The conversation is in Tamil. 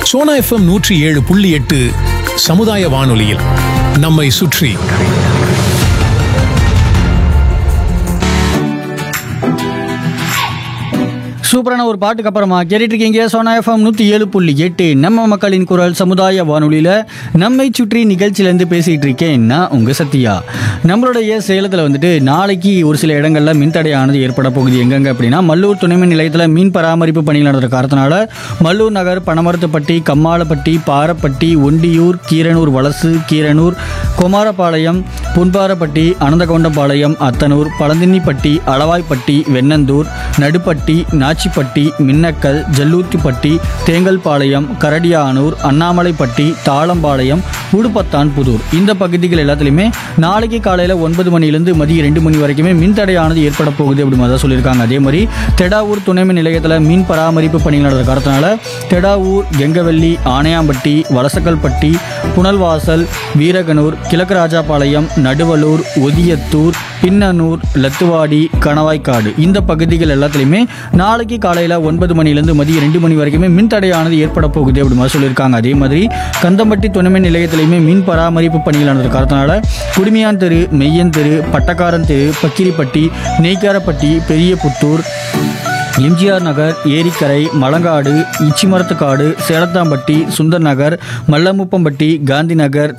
சோனா எஃப்எம் நூற்றி ஏழு புள்ளி எட்டு சமுதாய வானொலியில் நம்மை சுற்றி சூப்பரான ஒரு பாட்டுக்கு அப்புறமா கேட்டுட்டு இருக்கீங்க சோனா எஃப்எம் நூற்றி ஏழு புள்ளி எட்டு நம்ம மக்களின் குரல் சமுதாய வானொலியில் நம்மை சுற்றி நிகழ்ச்சியிலேருந்து பேசிகிட்டு இருக்கேன் நான் உங்கள் சத்யா நம்மளுடைய சேலத்தில் வந்துட்டு நாளைக்கு ஒரு சில இடங்களில் மின்தடையானது ஏற்பட போகுது எங்கெங்க அப்படின்னா மல்லூர் துணைமின் நிலையத்தில் மீன் பராமரிப்பு பணிகள் நடந்த காரணத்தினால மல்லூர் நகர் பனமரத்துப்பட்டி கம்மாளப்பட்டி பாரப்பட்டி ஒண்டியூர் கீரனூர் வலசு கீரனூர் குமாரபாளையம் புன்பாரப்பட்டி அனந்தகவுண்டம்பாளையம் அத்தனூர் பழந்தின்னிப்பட்டி அளவாய்ப்பட்டி வெண்ணந்தூர் நடுப்பட்டி நாச்சிப்பட்டி மின்னக்கல் ஜல்லூத்திப்பட்டி தேங்கல்பாளையம் கரடியானூர் அண்ணாமலைப்பட்டி தாளம்பாளையம் உடுப்பத்தான் புதூர் இந்த பகுதிகள் எல்லாத்துலேயுமே நாளைக்கு காலையில் ஒன்பது மணிலேருந்து மதியம் ரெண்டு மணி வரைக்குமே மின்தடையானது ஏற்பட போகுது அப்படி மாதிரி தான் சொல்லியிருக்காங்க அதே மாதிரி தெடாவூர் துணைமின் நிலையத்தில் மீன் பராமரிப்பு பணிகள் நடந்த காரணத்தினால தெடாவூர் கெங்கவெள்ளி ஆனையாம்பட்டி வலசக்கல்பட்டி புனல்வாசல் வீரகனூர் கிழக்கு ராஜாபாளையம் நடுவலூர் ஒதியத்தூர் பின்னனூர் லத்துவாடி கணவாய்க்காடு இந்த பகுதிகள் எல்லாத்துலேயுமே நாளைக்கு காலையில் ஒன்பது மணிலேருந்து மதியம் ரெண்டு மணி வரைக்குமே மின்தடையானது ஏற்பட போகுது அப்படி மாதிரி சொல்லியிருக்காங்க அதே மாதிரி கந்தம்பட்டி துணைமின் நிலையத்திலையுமே மின் பராமரிப்பு பணிகள் நடந்த காரணத்தினால குடுமியான் தெரு மெய்யன் தெரு பட்டக்காரன் தெரு பக்கிரிப்பட்டி நெய்க்காரப்பட்டி பெரிய புத்தூர் எம்ஜிஆர் நகர் ஏரிக்கரை மலங்காடு இச்சிமரத்துக்காடு சேலத்தாம்பட்டி சுந்தர் நகர் மல்லமுப்பம்பட்டி காந்தி நகர்